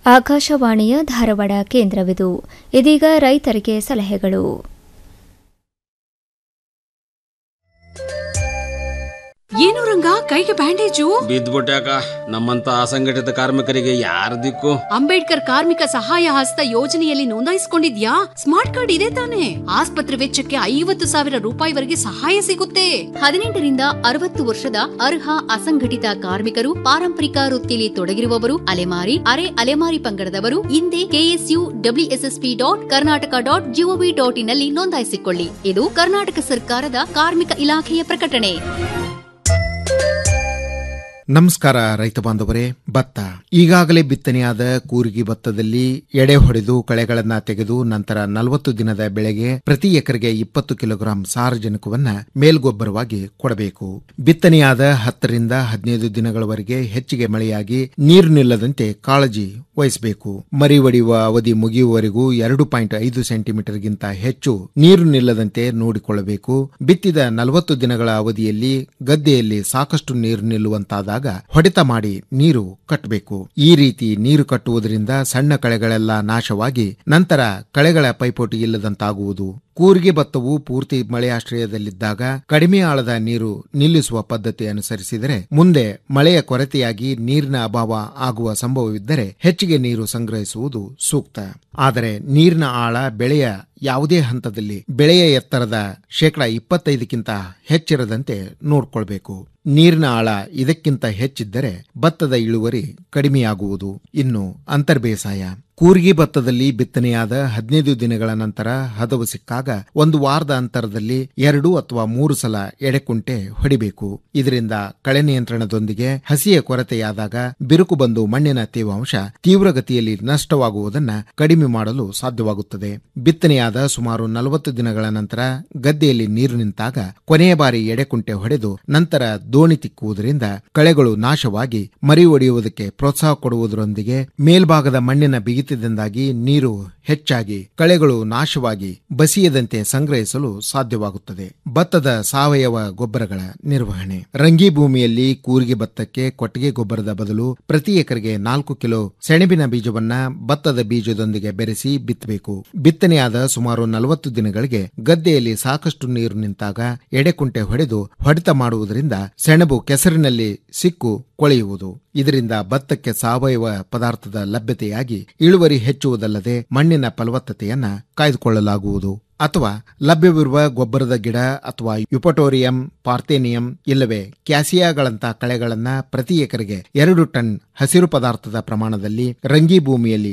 ಆಕಾಶವಾಣಿಯ ಧಾರವಾಡ ಕೇಂದ್ರವಿದು ಇದೀಗ ರೈತರಿಗೆ ಸಲಹೆಗಳು ಏನು ರಂಗ ಕೈಗೆ ಬ್ಯಾಂಡೇಜು ಬಿದ್ದ್ಬಿಟ್ಯಾಕ ನಮ್ಮಂತ ಅಸಂಘಟಿತ ಕಾರ್ಮಿಕರಿಗೆ ಯಾರ ದಿಕ್ಕು ಅಂಬೇಡ್ಕರ್ ಕಾರ್ಮಿಕ ಸಹಾಯ ಹಸ್ತ ಯೋಜನೆಯಲ್ಲಿ ನೋಂದಾಯಿಸಿಕೊಂಡಿದ್ಯಾ ಸ್ಮಾರ್ಟ್ ಕಾರ್ಡ್ ಇದೆ ತಾನೆ ಆಸ್ಪತ್ರೆ ವೆಚ್ಚಕ್ಕೆ ಐವತ್ತು ಸಾವಿರ ರೂಪಾಯಿವರೆಗೆ ಸಹಾಯ ಸಿಗುತ್ತೆ ಹದಿನೆಂಟರಿಂದ ಅರವತ್ತು ವರ್ಷದ ಅರ್ಹ ಅಸಂಘಟಿತ ಕಾರ್ಮಿಕರು ಪಾರಂಪರಿಕ ವೃತ್ತಿಲಿ ತೊಡಗಿರುವವರು ಅಲೆಮಾರಿ ಅರೆ ಅಲೆಮಾರಿ ಪಂಗಡದವರು ಹಿಂದೆ KSU WSSP dot Karnataka dot GOV dot in ನಲ್ಲಿ ನೋಂದಾಯಿಸಿಕೊಳ್ಳಿ ಇದು ಕರ್ನಾಟಕ ಸರ್ಕಾರದ ಕಾರ್ಮಿಕ ಇಲಾಖೆಯ ಪ್ರಕಟಣೆ ನಮಸ್ಕಾರ ರೈತ ಬಾಂಧವರೇ ಭತ್ತ ಈಗಾಗಲೇ ಬಿತ್ತನೆಯಾದ ಕೂರ್ಗಿ ಭತ್ತದಲ್ಲಿ ಎಡೆ ಹೊಡೆದು ಕಳೆಗಳನ್ನ ತೆಗೆದು ನಂತರ ನಲವತ್ತು ದಿನದ ಬೆಳೆಗೆ ಪ್ರತಿ ಎಕರೆಗೆ ಇಪ್ಪತ್ತು ಕಿಲೋಗ್ರಾಂ ಸಾರಜನಕವನ್ನ ಮೇಲ್ಗೊಬ್ಬರವಾಗಿ ಕೊಡಬೇಕು ಬಿತ್ತನೆಯಾದ ಹತ್ತರಿಂದ ಹದಿನೈದು ದಿನಗಳವರೆಗೆ ಹೆಚ್ಚಿಗೆ ಮಳೆಯಾಗಿ ನೀರು ನಿಲ್ಲದಂತೆ ಕಾಳಜಿ ವಹಿಸಬೇಕು ಮರಿ ಒಡೆಯುವ ಅವಧಿ ಮುಗಿಯುವವರೆಗೂ ಎರಡು ಪಾಯಿಂಟ್ ಐದು ಸೆಂಟಿಮೀಟರ್ಗಿಂತ ಹೆಚ್ಚು ನೀರು ನಿಲ್ಲದಂತೆ ನೋಡಿಕೊಳ್ಳಬೇಕು ಬಿತ್ತಿದ ನಲವತ್ತು ದಿನಗಳ ಅವಧಿಯಲ್ಲಿ ಗದ್ದೆಯಲ್ಲಿ ಸಾಕಷ್ಟು ನೀರು ನಿಲ್ಲುವಂತಾದಾಗ ಹೊಡೆತ ಮಾಡಿ ನೀರು ಕಟ್ಟಬೇಕು ಈ ರೀತಿ ನೀರು ಕಟ್ಟುವುದರಿಂದ ಸಣ್ಣ ಕಳೆಗಳೆಲ್ಲ ನಾಶವಾಗಿ ನಂತರ ಕಳೆಗಳ ಪೈಪೋಟಿ ಇಲ್ಲದಂತಾಗುವುದು ಕೂರಿಗೆ ಭತ್ತವು ಪೂರ್ತಿ ಮಳೆಯಾಶ್ರಯದಲ್ಲಿದ್ದಾಗ ಕಡಿಮೆ ಆಳದ ನೀರು ನಿಲ್ಲಿಸುವ ಪದ್ಧತಿ ಅನುಸರಿಸಿದರೆ ಮುಂದೆ ಮಳೆಯ ಕೊರತೆಯಾಗಿ ನೀರಿನ ಅಭಾವ ಆಗುವ ಸಂಭವವಿದ್ದರೆ ಹೆಚ್ಚಿಗೆ ನೀರು ಸಂಗ್ರಹಿಸುವುದು ಸೂಕ್ತ ಆದರೆ ನೀರಿನ ಆಳ ಬೆಳೆಯ ಯಾವುದೇ ಹಂತದಲ್ಲಿ ಬೆಳೆಯ ಎತ್ತರದ ಶೇಕಡ ಇಪ್ಪತ್ತೈದಕ್ಕಿಂತ ಹೆಚ್ಚಿರದಂತೆ ನೋಡ್ಕೊಳ್ಬೇಕು ನೀರಿನ ಆಳ ಇದಕ್ಕಿಂತ ಹೆಚ್ಚಿದ್ದರೆ ಭತ್ತದ ಇಳುವರಿ ಕಡಿಮೆಯಾಗುವುದು ಇನ್ನು ಅಂತರ್ಬೇಸಾಯ ಕೂರ್ಗಿ ಭತ್ತದಲ್ಲಿ ಬಿತ್ತನೆಯಾದ ಹದಿನೈದು ದಿನಗಳ ನಂತರ ಹದವು ಸಿಕ್ಕಾಗ ಒಂದು ವಾರದ ಅಂತರದಲ್ಲಿ ಎರಡು ಅಥವಾ ಮೂರು ಸಲ ಎಡೆಕುಂಟೆ ಹೊಡಿಬೇಕು ಇದರಿಂದ ಕಳೆ ನಿಯಂತ್ರಣದೊಂದಿಗೆ ಹಸಿಯ ಕೊರತೆಯಾದಾಗ ಬಿರುಕು ಬಂದು ಮಣ್ಣಿನ ತೇವಾಂಶ ತೀವ್ರಗತಿಯಲ್ಲಿ ನಷ್ಟವಾಗುವುದನ್ನ ಕಡಿಮೆ ಮಾಡಲು ಸಾಧ್ಯವಾಗುತ್ತದೆ ಬಿತ್ತನೆಯಾದ ಸುಮಾರು ನಲವತ್ತು ದಿನಗಳ ನಂತರ ಗದ್ದೆಯಲ್ಲಿ ನೀರು ನಿಂತಾಗ ಕೊನೆಯ ಬಾರಿ ಎಡೆಕುಂಟೆ ಹೊಡೆದು ನಂತರ ದೋಣಿ ತಿಕ್ಕುವುದರಿಂದ ಕಳೆಗಳು ನಾಶವಾಗಿ ಮರಿ ಒಡೆಯುವುದಕ್ಕೆ ಪ್ರೋತ್ಸಾಹ ಕೊಡುವುದರೊಂದಿಗೆ ಮೇಲ್ಭಾಗದ ಮಣ್ಣಿನ ಬಿಗಿತದಿಂದಾಗಿ ನೀರು ಹೆಚ್ಚಾಗಿ ಕಳೆಗಳು ನಾಶವಾಗಿ ಬಸಿಯದಂತೆ ಸಂಗ್ರಹಿಸಲು ಸಾಧ್ಯವಾಗುತ್ತದೆ ಭತ್ತದ ಸಾವಯವ ಗೊಬ್ಬರಗಳ ನಿರ್ವಹಣೆ ರಂಗಿ ಭೂಮಿಯಲ್ಲಿ ಕೂರಿಗೆ ಭತ್ತಕ್ಕೆ ಕೊಟ್ಟಿಗೆ ಗೊಬ್ಬರದ ಬದಲು ಪ್ರತಿ ಎಕರೆಗೆ ನಾಲ್ಕು ಕಿಲೋ ಸೆಣಬಿನ ಬೀಜವನ್ನ ಭತ್ತದ ಬೀಜದೊಂದಿಗೆ ಬೆರೆಸಿ ಬಿತ್ತಬೇಕು ಬಿತ್ತನೆಯಾದ ಸುಮಾರು ನಲವತ್ತು ದಿನಗಳಿಗೆ ಗದ್ದೆಯಲ್ಲಿ ಸಾಕಷ್ಟು ನೀರು ನಿಂತಾಗ ಎಡೆಕುಂಟೆ ಹೊಡೆದು ಹೊಡೆತ ಮಾಡುವುದರಿಂದ ಸೆಣಬು ಕೆಸರಿನಲ್ಲಿ ಸಿಕ್ಕು ಕೊಳೆಯುವುದು ಇದರಿಂದ ಭತ್ತಕ್ಕೆ ಸಾವಯವ ಪದಾರ್ಥದ ಲಭ್ಯತೆಯಾಗಿ ಇಳುವರಿ ಹೆಚ್ಚುವುದಲ್ಲದೆ ಮಣ್ಣಿನ ಫಲವತ್ತತೆಯನ್ನ ಕಾಯ್ದುಕೊಳ್ಳಲಾಗುವುದು ಅಥವಾ ಲಭ್ಯವಿರುವ ಗೊಬ್ಬರದ ಗಿಡ ಅಥವಾ ಯುಪಟೋರಿಯಂ ಪಾರ್ಥೇನಿಯಂ ಇಲ್ಲವೇ ಕ್ಯಾಸಿಯಾಗಳಂತ ಕಳೆಗಳನ್ನ ಪ್ರತಿ ಎಕರೆಗೆ ಎರಡು ಟನ್ ಹಸಿರು ಪದಾರ್ಥದ ಪ್ರಮಾಣದಲ್ಲಿ ರಂಗಿ ಭೂಮಿಯಲ್ಲಿ